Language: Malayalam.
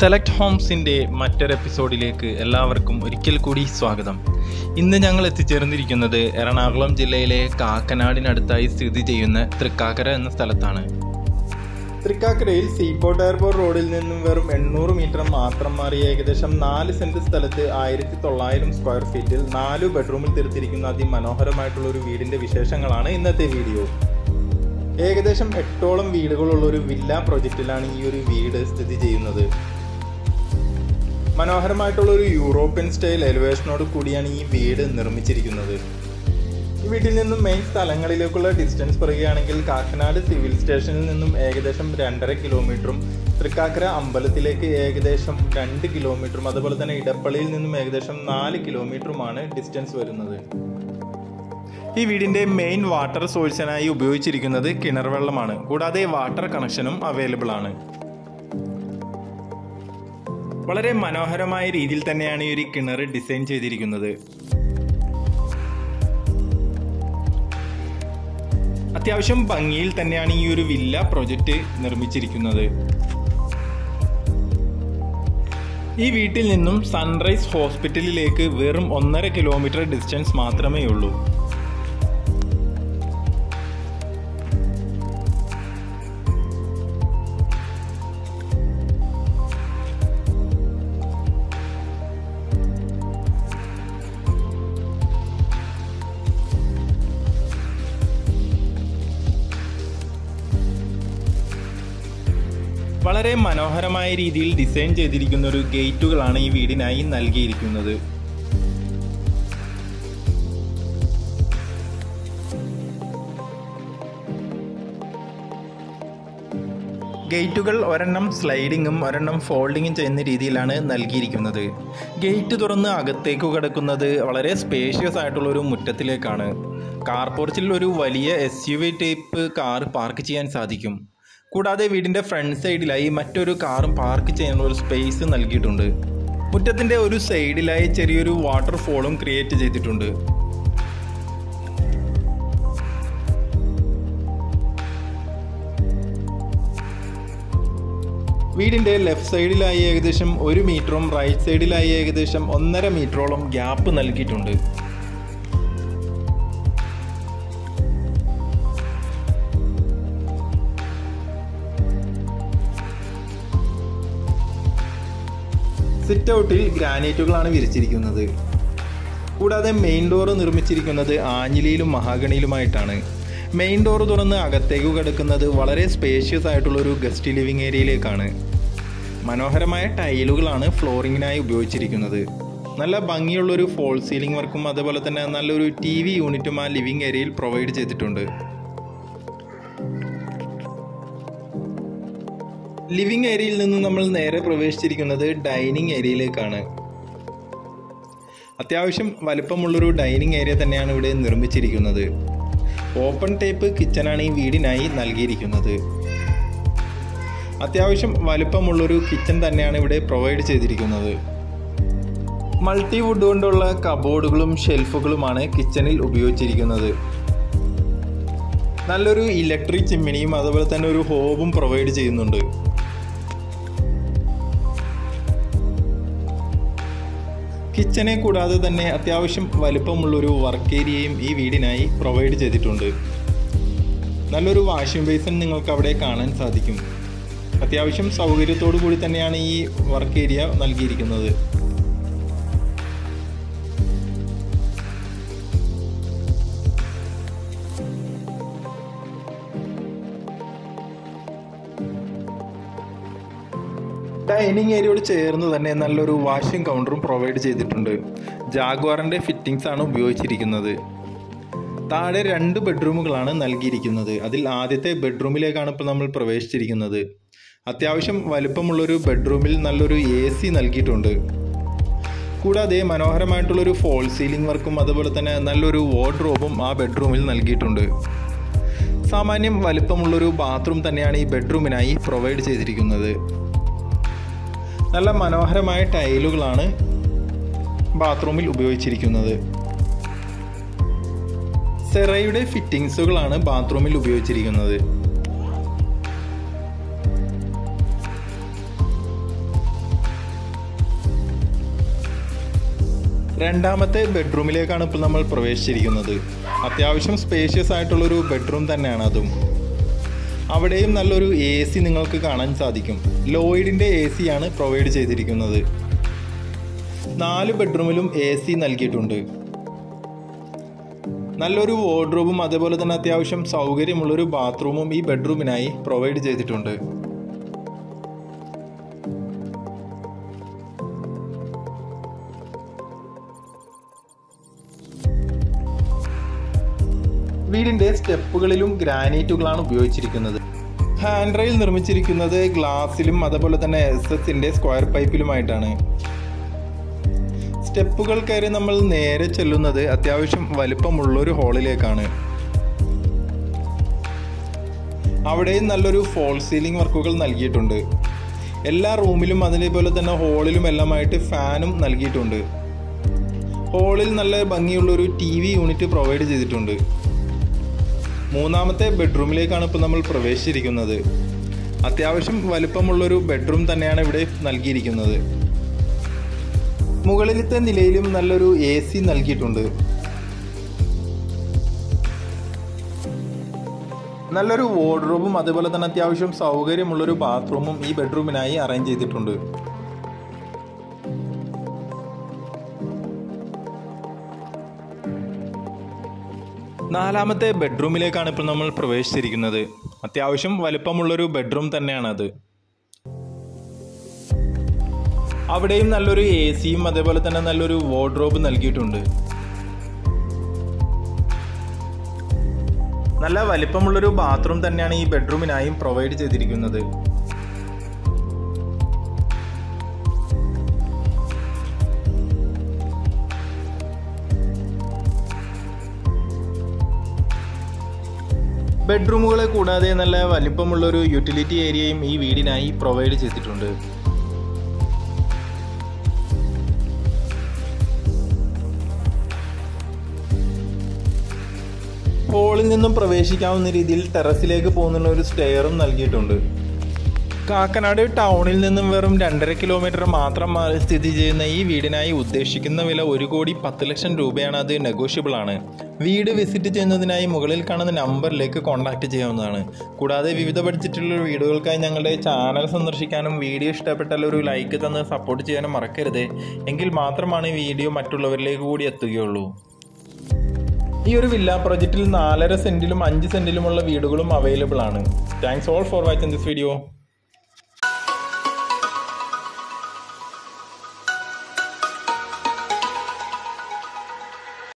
സെലക്ട് ഹോംസിൻ്റെ മറ്റൊരു എപ്പിസോഡിലേക്ക് എല്ലാവർക്കും ഒരിക്കൽ കൂടി സ്വാഗതം ഇന്ന് ഞങ്ങൾ എത്തിച്ചേർന്നിരിക്കുന്നത് എറണാകുളം ജില്ലയിലെ കാക്കനാടിനടുത്തായി സ്ഥിതി ചെയ്യുന്ന തൃക്കാക്കര എന്ന സ്ഥലത്താണ് തൃക്കാക്കരയിൽ സീപോർട്ട് എയർപോർട്ട് റോഡിൽ നിന്നും വെറും എണ്ണൂറ് മീറ്റർ മാത്രം മാറി ഏകദേശം നാല് സെന്റ് സ്ഥലത്ത് ആയിരത്തി തൊള്ളായിരം സ്ക്വയർ ഫീറ്റിൽ നാല് ബെഡ്റൂമിൽ തീർത്തിരിക്കുന്ന അതിമനോഹരമായിട്ടുള്ള ഒരു വീടിന്റെ വിശേഷങ്ങളാണ് ഇന്നത്തെ വീഡിയോ ഏകദേശം എട്ടോളം വീടുകളുള്ള ഒരു വില്ല പ്രൊജക്റ്റിലാണ് ഈ ഒരു വീട് സ്ഥിതി ചെയ്യുന്നത് മനോഹരമായിട്ടുള്ള ഒരു യൂറോപ്യൻ സ്റ്റൈൽ എലിവേഷനോട് കൂടിയാണ് ഈ വീട് നിർമ്മിച്ചിരിക്കുന്നത് ഈ വീട്ടിൽ നിന്നും മെയിൻ സ്ഥലങ്ങളിലേക്കുള്ള ഡിസ്റ്റൻസ് പറയുകയാണെങ്കിൽ കാക്കനാട് സിവിൽ സ്റ്റേഷനിൽ നിന്നും ഏകദേശം രണ്ടര കിലോമീറ്ററും തൃക്കാക്കര അമ്പലത്തിലേക്ക് ഏകദേശം രണ്ട് കിലോമീറ്ററും അതുപോലെ തന്നെ ഇടപ്പള്ളിയിൽ നിന്നും ഏകദേശം നാല് കിലോമീറ്ററുമാണ് ഡിസ്റ്റൻസ് വരുന്നത് ഈ വീടിന്റെ മെയിൻ വാട്ടർ സോഴ്സിനായി ഉപയോഗിച്ചിരിക്കുന്നത് കിണർ വെള്ളമാണ് കൂടാതെ വാട്ടർ കണക്ഷനും അവൈലബിൾ ആണ് വളരെ മനോഹരമായ രീതിയിൽ തന്നെയാണ് ഈ ഒരു കിണർ ഡിസൈൻ ചെയ്തിരിക്കുന്നത് അത്യാവശ്യം ഭംഗിയിൽ തന്നെയാണ് ഈ ഒരു വില്ല പ്രൊജക്റ്റ് നിർമ്മിച്ചിരിക്കുന്നത് ഈ വീട്ടിൽ നിന്നും സൺറൈസ് ഹോസ്പിറ്റലിലേക്ക് വെറും ഒന്നര കിലോമീറ്റർ ഡിസ്റ്റൻസ് മാത്രമേ ഉള്ളൂ വളരെ മനോഹരമായ രീതിയിൽ ഡിസൈൻ ചെയ്തിരിക്കുന്ന ഒരു ഗേറ്റുകളാണ് ഈ വീടിനായി നൽകിയിരിക്കുന്നത് ഗേറ്റുകൾ ഒരെണ്ണം സ്ലൈഡിങ്ങും ഒരെണ്ണം ഫോൾഡിങ്ങും ചെയ്യുന്ന രീതിയിലാണ് നൽകിയിരിക്കുന്നത് ഗേറ്റ് തുറന്ന് അകത്തേക്ക് കിടക്കുന്നത് വളരെ സ്പേഷ്യസ് ആയിട്ടുള്ള ഒരു മുറ്റത്തിലേക്കാണ് കാർ പോർച്ചിൽ ഒരു വലിയ S U V type car park ചെയ്യാൻ സാധിക്കും കൂടാതെ വീടിൻ്റെ ഫ്രണ്ട് സൈഡിലായി മറ്റൊരു കാറും പാർക്ക് ചെയ്യാനുള്ള ഒരു സ്പേസ് നൽകിയിട്ടുണ്ട് മുറ്റത്തിൻ്റെ ഒരു സൈഡിലായി ചെറിയൊരു വാട്ടർഫോളും ക്രിയേറ്റ് ചെയ്തിട്ടുണ്ട് വീടിൻ്റെ ലെഫ്റ്റ് സൈഡിലായി ഏകദേശം ഒരു മീറ്ററും റൈറ്റ് സൈഡിലായി ഏകദേശം ഒന്നര മീറ്ററോളം ഗ്യാപ്പ് നൽകിയിട്ടുണ്ട് സിറ്റ് ഔട്ടിൽ ഗ്രാനൈറ്റുകളാണ് വിരിച്ചിരിക്കുന്നത് കൂടാതെ മെയിൻ ഡോർ നിർമ്മിച്ചിരിക്കുന്നത് ആഞ്ഞിലിയിലും മഹാഗണിയിലുമായിട്ടാണ് മെയിൻ ഡോർ തുറന്ന് അകത്തേക്ക് കിടക്കുന്നത് വളരെ സ്പേഷ്യസ് ആയിട്ടുള്ള ഒരു ഗസ്റ്റ് ലിവിംഗ് ഏരിയയിലേക്കാണ് മനോഹരമായ ടൈലുകളാണ് ഫ്ലോറിങ്ങിനായി ഉപയോഗിച്ചിരിക്കുന്നത് നല്ല ഭംഗിയുള്ളൊരു ഫോൾ സീലിംഗ് വർക്കും അതുപോലെ തന്നെ നല്ലൊരു ടി വി യൂണിറ്റും ആ ലിവിംഗ് ഏരിയയിൽ പ്രൊവൈഡ് ചെയ്തിട്ടുണ്ട് ലിവിംഗ് ഏരിയയിൽ നിന്ന് നമ്മൾ നേരെ പ്രവേശിച്ചിരിക്കുന്നത് ഡൈനിങ് ഏരിയയിലേക്കാണ് അത്യാവശ്യം വലുപ്പമുള്ളൊരു ഡൈനിങ് ഏരിയ തന്നെയാണ് ഇവിടെ നിർമ്മിച്ചിരിക്കുന്നത് ഓപ്പൺ ടൈപ്പ് കിച്ചണാണ് ഈ വീടിനായി നൽകിയിരിക്കുന്നത് അത്യാവശ്യം വലുപ്പമുള്ളൊരു കിച്ചൺ തന്നെയാണ് ഇവിടെ പ്രൊവൈഡ് ചെയ്തിരിക്കുന്നത് മൾട്ടി വുഡ് കൊണ്ടുള്ള കബോർഡുകളും ഷെൽഫുകളുമാണ് കിച്ചണിൽ ഉപയോഗിച്ചിരിക്കുന്നത് നല്ലൊരു ഇലക്ട്രിക് ചിമ്മിനിയും അതുപോലെ തന്നെ ഒരു ഹോബും പ്രൊവൈഡ് ചെയ്യുന്നുണ്ട് കിച്ചനെ കൂടാതെ തന്നെ അത്യാവശ്യം വലുപ്പമുള്ളൊരു വർക്ക് ഏരിയയും ഈ വീടിനായി പ്രൊവൈഡ് ചെയ്തിട്ടുണ്ട് നല്ലൊരു വാഷിംഗ് ബേസിൻ നിങ്ങൾക്ക് അവിടെ കാണാൻ സാധിക്കും അത്യാവശ്യം സൗകര്യത്തോടു കൂടി തന്നെയാണ് ഈ വർക്ക് ഏരിയ നൽകിയിരിക്കുന്നത് ഡൈനിങ് ഏരിയയോട് ചേർന്ന് തന്നെ നല്ലൊരു വാഷിംഗ് കൗണ്ടറും പ്രൊവൈഡ് ചെയ്തിട്ടുണ്ട് ജാഗ്വാറിൻ്റെ ഫിറ്റിംഗ്സ് ആണ് ഉപയോഗിച്ചിരിക്കുന്നത് താഴെ രണ്ട് ബെഡ്റൂമുകളാണ് നൽകിയിരിക്കുന്നത് അതിൽ ആദ്യത്തെ ബെഡ്റൂമിലേക്കാണ് ഇപ്പോൾ നമ്മൾ പ്രവേശിച്ചിരിക്കുന്നത് അത്യാവശ്യം വലുപ്പമുള്ളൊരു ബെഡ്റൂമിൽ നല്ലൊരു എ സി നൽകിയിട്ടുണ്ട് കൂടാതെ മനോഹരമായിട്ടുള്ളൊരു ഫോൾ സീലിംഗ് വർക്കും അതുപോലെ തന്നെ നല്ലൊരു വാർഡ്രോബും ആ ബെഡ്റൂമിൽ നൽകിയിട്ടുണ്ട് സാമാന്യം വലുപ്പമുള്ളൊരു ബാത്റൂം തന്നെയാണ് ഈ ബെഡ്റൂമിനായി പ്രൊവൈഡ് ചെയ്തിരിക്കുന്നത് നല്ല മനോഹരമായ ടൈലുകളാണ് ബാത്റൂമിൽ ഉപയോഗിച്ചിരിക്കുന്നത് സെറയുടെ ഫിറ്റിങ്സുകളാണ് ബാത്റൂമിൽ ഉപയോഗിച്ചിരിക്കുന്നത് രണ്ടാമത്തെ ബെഡ്റൂമിലേക്കാണ് ഇപ്പോൾ നമ്മൾ പ്രവേശിച്ചിരിക്കുന്നത് അത്യാവശ്യം സ്പേഷ്യസ് ആയിട്ടുള്ളൊരു ബെഡ്റൂം തന്നെയാണ് അതും അവിടെയും നല്ലൊരു എ സി നിങ്ങൾക്ക് കാണാൻ സാധിക്കും ലോയിഡിൻ്റെ എ സി ആണ് പ്രൊവൈഡ് ചെയ്തിരിക്കുന്നത് നാല് ബെഡ്റൂമിലും എ സി നൽകിയിട്ടുണ്ട് നല്ലൊരു വാർഡ്രോബും അതേപോലെ തന്നെ അത്യാവശ്യം സൗകര്യമുള്ളൊരു ബാത്റൂമും ഈ ബെഡ്റൂമിനായി പ്രൊവൈഡ് ചെയ്തിട്ടുണ്ട് വീടിന്റെ സ്റ്റെപ്പുകളിലും ഗ്രാനൈറ്റുകളാണ് ഉപയോഗിച്ചിരിക്കുന്നത് ഹാൻഡ് റെയിൽ നിർമ്മിച്ചിരിക്കുന്നത് ഗ്ലാസിലും അതേപോലെ തന്നെ എസ് എസിന്റെ സ്ക്വയർ പൈപ്പിലുമായിട്ടാണ് സ്റ്റെപ്പുകൾ കയറി നമ്മൾ നേരെ ചെല്ലുന്നത് അത്യാവശ്യം വലിപ്പമുള്ളൊരു ഹാളിലേക്കാണ് അവിടെയും നല്ലൊരു ഫോൾ സീലിംഗ് വർക്കുകൾ നൽകിയിട്ടുണ്ട് എല്ലാ റൂമിലും അതേപോലെ തന്നെ ഹാളിലും എല്ലാമായിട്ട് ഫാനും നൽകിയിട്ടുണ്ട് ഹാളിൽ നല്ല ഭംഗിയുള്ളൊരു ടി വി യൂണിറ്റ് പ്രൊവൈഡ് ചെയ്തിട്ടുണ്ട് മൂന്നാമത്തെ ബെഡ്റൂമിലേക്കാണ് ഇപ്പോൾ നമ്മൾ പ്രവേശിച്ചിരിക്കുന്നത് അത്യാവശ്യം വലിപ്പമുള്ളൊരു ബെഡ്റൂം തന്നെയാണ് ഇവിടെ നൽകിയിരിക്കുന്നത് മുകളിലത്തെ നിലയിലും നല്ലൊരു എ സി നൽകിയിട്ടുണ്ട് നല്ലൊരു വാർഡ്രോബും അതുപോലെ തന്നെ അത്യാവശ്യം സൗകര്യമുള്ളൊരു ബാത്റൂമും ഈ ബെഡ്റൂമിനായി അറേഞ്ച് ചെയ്തിട്ടുണ്ട് നാലാമത്തെ ബെഡ്റൂമിലേക്കാണ് ഇപ്പോൾ നമ്മൾ പ്രവേശിച്ചിരിക്കുന്നത് അത്യാവശ്യം വലിപ്പമുള്ളൊരു ബെഡ്റൂം തന്നെയാണത് അവിടെയും നല്ലൊരു എ സിയും അതേപോലെ തന്നെ നല്ലൊരു വാർഡ്രോബ് നൽകിയിട്ടുണ്ട് നല്ല വലിപ്പമുള്ളൊരു ബാത്റൂം തന്നെയാണ് ഈ ബെഡ്റൂമിനായും പ്രൊവൈഡ് ചെയ്തിരിക്കുന്നത് ബെഡ്റൂമുകളെ കൂടാതെ നല്ല വലിപ്പമുള്ളൊരു യൂട്ടിലിറ്റി ഏരിയയും ഈ വീടിനായി പ്രൊവൈഡ് ചെയ്തിട്ടുണ്ട് ഹോളിൽ നിന്നും പ്രവേശിക്കാവുന്ന രീതിയിൽ ടെറസിലേക്ക് പോകുന്ന ഒരു സ്റ്റെയറും നൽകിയിട്ടുണ്ട് കാക്കനാട് ടൗണിൽ നിന്നും വെറും രണ്ടര കിലോമീറ്റർ മാത്രം മാറി സ്ഥിതി ചെയ്യുന്ന ഈ വീടിനായി ഉദ്ദേശിക്കുന്ന വില ഒരു കോടി പത്ത് ലക്ഷം രൂപയാണ് അത് നെഗോഷ്യബിൾ ആണ് വീട് വിസിറ്റ് ചെയ്യുന്നതിനായി മുകളിൽ കാണുന്ന നമ്പറിലേക്ക് കോൺടാക്റ്റ് ചെയ്യാവുന്നതാണ് കൂടാതെ വിവിധ ബഡ്ജറ്റിലുള്ള വീടുകൾക്കായി ഞങ്ങളുടെ ചാനൽ സന്ദർശിക്കാനും വീഡിയോ ഇഷ്ടപ്പെട്ടാൽ ഒരു ലൈക്ക് തന്ന് സപ്പോർട്ട് ചെയ്യാനും മറക്കരുത് എങ്കിൽ മാത്രമാണ് ഈ വീഡിയോ മറ്റുള്ളവരിലേക്ക് കൂടി എത്തുകയുള്ളൂ ഈ ഒരു വില്ല പ്രൊജക്റ്റിൽ നാലര സെന്റിലും അഞ്ച് സെന്റിലുമുള്ള വീടുകളും അവൈലബിൾ ആണ് thanks all for watching this video